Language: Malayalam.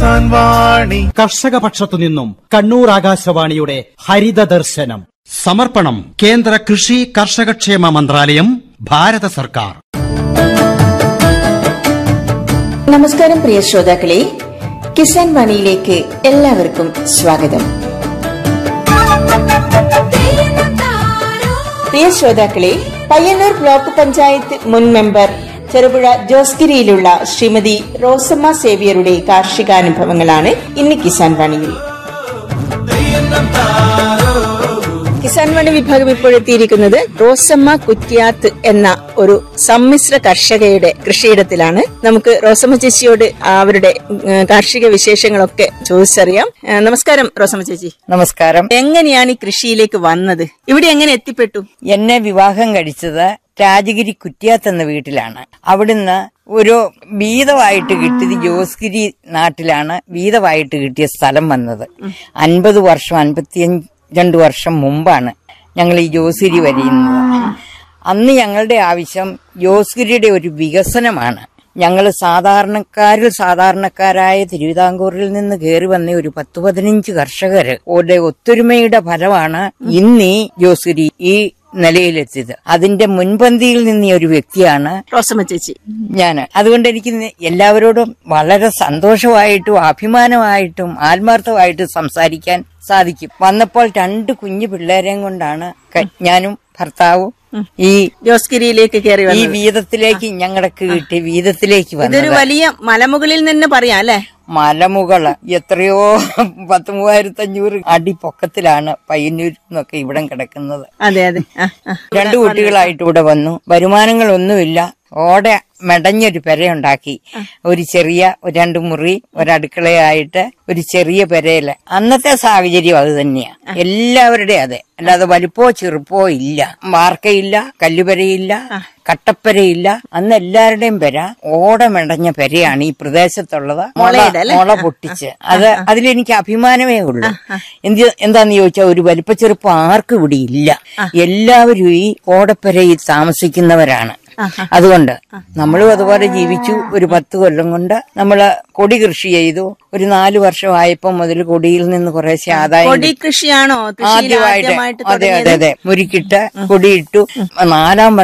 കിസാൻ വാണി കർഷക പക്ഷത്തു നിന്നും കണ്ണൂർ ആകാശവാണിയുടെ ഹരിത ദർശനം സമർപ്പണം കേന്ദ്ര കൃഷി കർഷകക്ഷേമ മന്ത്രാലയം ഭാരത സർക്കാർ നമസ്കാരം പ്രിയ ശ്രോതാക്കളെ കിസാൻ വാണിയിലേക്ക് എല്ലാവർക്കും സ്വാഗതം പ്രിയ ശ്രോതാക്കളെ പയ്യന്നൂർ ബ്ലോക്ക് പഞ്ചായത്ത് മുൻ മെമ്പർ ചെറുപുഴ ജോസ്ഗിരിയിലുള്ള ശ്രീമതി റോസമ്മ സേവിയറുടെ കാർഷികാനുഭവങ്ങളാണ് ഇന്ന് കിസാൻ വാണിയിൽ കിസാൻ വാണി വിഭാഗം ഇപ്പോൾ എത്തിയിരിക്കുന്നത് റോസമ്മ കുറ്റ്യാത്ത് എന്ന ഒരു സമ്മിശ്ര കർഷകയുടെ കൃഷിയിടത്തിലാണ് നമുക്ക് റോസമ്മ ചേച്ചിയോട് അവരുടെ ഉം, കാർഷിക വിശേഷങ്ങളൊക്കെ ചോദിച്ചറിയാം ഏ, നമസ്കാരം റോസമ്മ ചേച്ചി നമസ്കാരം എങ്ങനെയാണ് ഈ കൃഷിയിലേക്ക് വന്നത് ഇവിടെ എങ്ങനെ എത്തിപ്പെട്ടു എന്നെ വിവാഹം കഴിച്ചത് രാജഗിരി കുറ്റ്യാത്ത് എന്ന വീട്ടിലാണ് അവിടുന്ന് ഒരു വീതമായിട്ട് കിട്ടിയത് ജോസ്ഗിരി നാട്ടിലാണ് വീതമായിട്ട് കിട്ടിയ സ്ഥലം വന്നത് അൻപത് വർഷം അൻപത്തിയഞ്ച് രണ്ട് വർഷം മുമ്പാണ് ഞങ്ങൾ ഈ ജോസ്ഗിരി വരിയുന്നത് അന്ന് ഞങ്ങളുടെ ആവശ്യം ജോസ്ഗിരിയുടെ ഒരു വികസനമാണ് ഞങ്ങൾ സാധാരണക്കാരിൽ സാധാരണക്കാരായ തിരുവിതാംകൂറിൽ നിന്ന് കയറി വന്ന ഒരു പത്ത് പതിനഞ്ച് കർഷകര് ഒരു ഒത്തൊരുമയുടെ ഫലമാണ് ഇന്നീ ജോസ്ഗിരി ഈ നിലയിലെത്തിയത് അതിന്റെ മുൻപന്തിയിൽ നിന്ന ഒരു വ്യക്തിയാണ് റോസമ്മ ചേച്ചി ഞാൻ അതുകൊണ്ട് എനിക്ക് ഇന്ന് എല്ലാവരോടും വളരെ സന്തോഷമായിട്ടും അഭിമാനമായിട്ടും ആത്മാർത്ഥമായിട്ടും സംസാരിക്കാൻ സാധിക്കും വന്നപ്പോൾ രണ്ട് കുഞ്ഞു പിള്ളേരെയും കൊണ്ടാണ് ക- ഞാനും ഭർത്താവും ഈ ജോസ്ഗിരിയിലേക്ക് കയറി ഈ വന്നത് വീതത്തിലേക്ക് ഞങ്ങൾക്ക് കിട്ടി വീതത്തിലേക്ക് ഇതൊരു വന്നത് വലിയ മലമുകളിൽ നിന്ന് പറയാം അല്ലെ മലമുകള് എത്രയോ പത്ത് മൂവായിരത്തി അഞ്ഞൂറ് അടി പൊക്കത്തിലാണ് പയ്യന്നൂർ എന്നൊക്കെ ഇവിടം കിടക്കുന്നത് അതെ അതെ ആ, ആ. രണ്ടു കുട്ടികളായിട്ട് ഇവിടെ വന്നു വരുമാനങ്ങളൊന്നുമില്ല ഓടെ മെടഞ്ഞൊരു പെരയുണ്ടാക്കി ഒരു ചെറിയ ഒരു രണ്ട് മുറി ഒരടുക്കളയായിട്ട് ഒരു ചെറിയ പെരയില് അന്നത്തെ സാഹചര്യം അത് തന്നെയാ എല്ലാവരുടെയും അതെ അല്ലാതെ വലിപ്പോ ചെറുപ്പോ ഇല്ല വാർക്കയില്ല കല്ലുപെരയില്ല കട്ടപ്പരയില്ല അന്ന് എല്ലാവരുടെയും പെര ഓട മെടഞ്ഞ പെരയാണ് ഈ പ്രദേശത്തുള്ളത് മുള മുളയുടെ അല്ലേ? മുള പൊട്ടിച്ച് അത് അതിലെനിക്ക് അഭിമാനമേ ഉള്ളൂ എന്ത് എന്താന്ന് ചോദിച്ചാൽ ഒരു വലിപ്പച്ചെറുപ്പം ആർക്കും ഇവിടെ ഇല്ല എല്ലാവരും ഈ ഓടപ്പെരയിൽ താമസിക്കുന്നവരാണ് അതുകൊണ്ട് നമ്മളും അതുപോലെ ജീവിച്ചു ഒരു പത്ത് കൊല്ലം കൊണ്ട് നമ്മള് കൊടി കൃഷി ചെയ്തു ഒരു നാലു വർഷമായപ്പോ മുതൽ കൊടിയിൽ നിന്ന് കുറേശ്ശെ ആദായം കൊടി കൃഷിയാണോ കൃഷിയിൽ ആദ്യമായിട്ട് ആദ്യമായിട്ട് അതെ അതെ തുടങ്ങിയത് അതെ മുരിക്കിട്ട് കൊടിയിട്ടു നാലാം